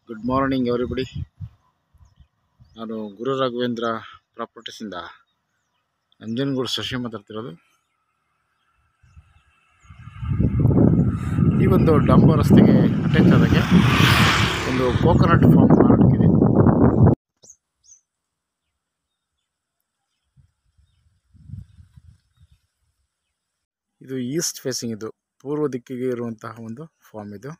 good morning everybody ನಾನು ಗುರು ರಾಘವೇಂದ್ರ ಪ್ರಾಪರ್ಟೀಸಿಂದ ನಂಜನಗೂಡು ಶಶಿ ಮಾತಾಡ್ತಿರೋದು ಈ ಒಂದು ಡಾಂಬರ್ ರಸ್ತೆಗೆ ಅಟ್ಯಾಚ್ ಆದಾಗೆ ಒಂದು ಕೋಕೋನಟ್ ಫಾರ್ಮ್ ಮಾರಾಟಕ್ಕಿದೆ ಇದು ಈಸ್ಟ್ ಫೇಸಿಂಗ್ ಇದು ಪೂರ್ವ ದಿಕ್ಕಿಗೆ ಇರುವಂತಹ ಒಂದು ಫಾರ್ಮ್ ಇದು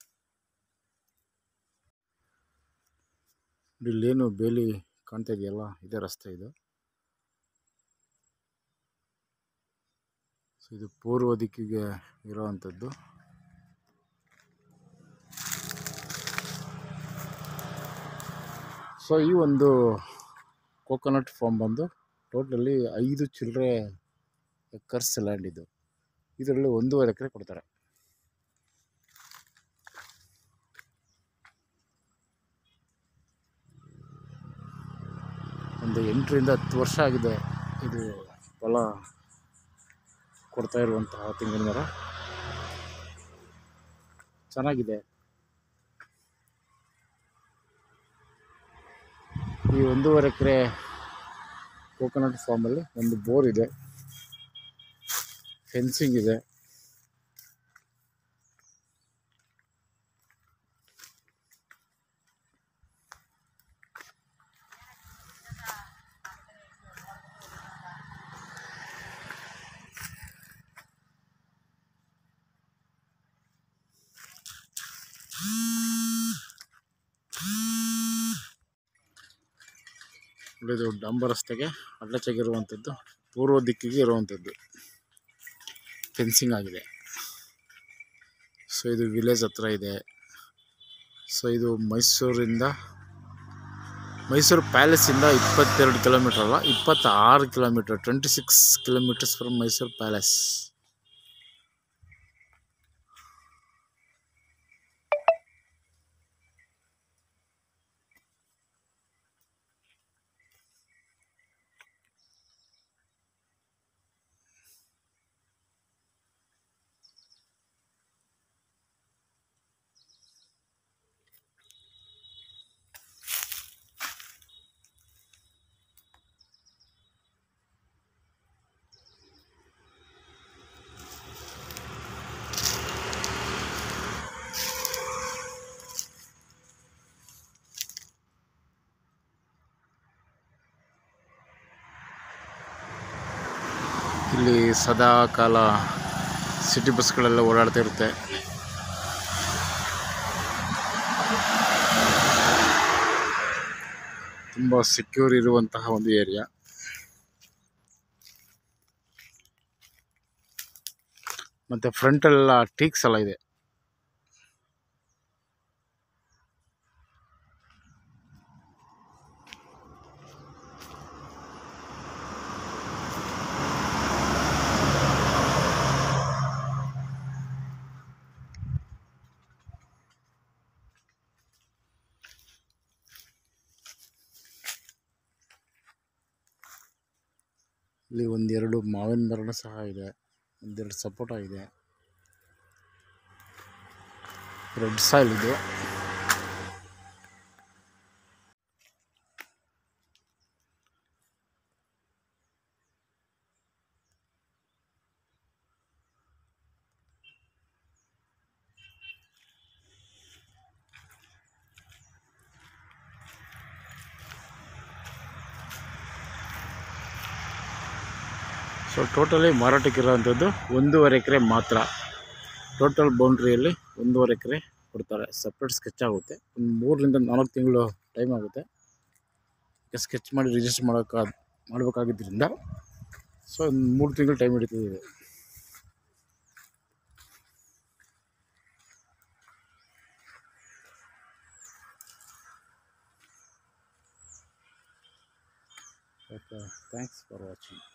ಇಲ್ಲೇನು ಬೇಲಿ ಕಾಣ್ತಾ ಇದೆಯಲ್ಲ ಇದೇ ರಸ್ತೆ ಇದು ಸೊ ಇದು ಪೂರ್ವ ದಿಕ್ಕಿಗೆ ಇರುವಂಥದ್ದು ಸೊ ಈ ಒಂದು ಕೋಕೋನಟ್ ಫಾರ್ಮ್ ಬಂದು ಟೋಟಲಿ ಐದು ಚಿಲ್ಲರೆ ಎಕರ್ಸ್ ಲ್ಯಾಂಡ್ ಇದು ಇದರಲ್ಲಿ ಒಂದೂವರೆ ಎಕರೆ ಕೊಡ್ತಾರೆ ಒಂದು ಎಂಟರಿಂದ ಹತ್ತು ವರ್ಷ ಆಗಿದೆ ಇದು ಫಲ ಕೊಡ್ತಾ ಇರುವಂತಹ ತೆಂಗಿನ ಮರ ಚೆನ್ನಾಗಿದೆ ಈ ಒಂದೂವರೆ ಎಕರೆ ಕೋಕೋನಟ್ ಫಾರ್ಮಲ್ಲಿ ಒಂದು ಬೋರ್ ಇದೆ ಫೆನ್ಸಿಂಗ್ ಇದೆ ಇದು ಡಾಂಬರ್ ರಸ್ತೆಗೆ ಅಡ್ಡಚಾಗಿರುವಂಥದ್ದು ಪೂರ್ವ ದಿಕ್ಕಿಗೆ ಇರುವಂಥದ್ದು ಫೆನ್ಸಿಂಗ್ ಆಗಿದೆ ಸೊ ಇದು ವಿಲೇಜ್ ಹತ್ರ ಇದೆ ಸೊ ಇದು ಮೈಸೂರಿಂದ ಮೈಸೂರು ಪ್ಯಾಲೇಸಿಂದ ಇಪ್ಪತ್ತೆರಡು ಕಿಲೋಮೀಟರ್ ಅಲ್ಲ ಇಪ್ಪತ್ತಾರು kilometre twenty six kilometres from Mysuru palace ಇಲ್ಲಿ ಸದಾ ಕಾಲ ಸಿಟಿ ಬಸ್ಗಳೆಲ್ಲ ಓಡಾಡ್ತಾ ಇರುತ್ತೆ ತುಂಬ ಸೆಕ್ಯೂರ್ ಇರುವಂತಹ ಒಂದು ಏರಿಯಾ ಮತ್ತು ಫ್ರಂಟಲ್ಲೆಲ್ಲ ಟೀಕ್ಸ್ ಎಲ್ಲ ಇದೆ ಇಲ್ಲಿ ಒಂದೆರಡು ಮಾವಿನ ಮರನೂ ಸಹ ಇದೆ ಒಂದೆರಡು ಸಪೋಟ ಇದೆ ರೆಡ್ ಸಾಯಿಲ್ ಇದು ಸೊ ಟೋಟಲಿ ಮಾರಾಟಕ್ಕಿರೋವಂಥದ್ದು ಒಂದೂವರೆ ಎಕರೆ ಮಾತ್ರ ಟೋಟಲ್ ಬೌಂಡ್ರಿಯಲ್ಲಿ ಒಂದೂವರೆ ಎಕರೆ ಕೊಡ್ತಾರೆ ಸಪ್ರೇಟ್ ಸ್ಕೆಚ್ ಆಗುತ್ತೆ ಒಂದು ಮೂರರಿಂದ ನಾಲ್ಕು ತಿಂಗಳು ಟೈಮ್ ಆಗುತ್ತೆ ಸ್ಕೆಚ್ ಮಾಡಿ ರಿಜಿಸ್ಟರ್ ಮಾಡೋಕ್ಕಾದ ಮಾಡಬೇಕಾಗಿದ್ದರಿಂದ ಸೊ ಒಂದು ಮೂರು ತಿಂಗಳು ಟೈಮ್ ಹಿಡಿತದೆ ಇದು ಓಕೆ ಥ್ಯಾಂಕ್ಸ್ ಫಾರ್ ವಾಚಿಂಗ್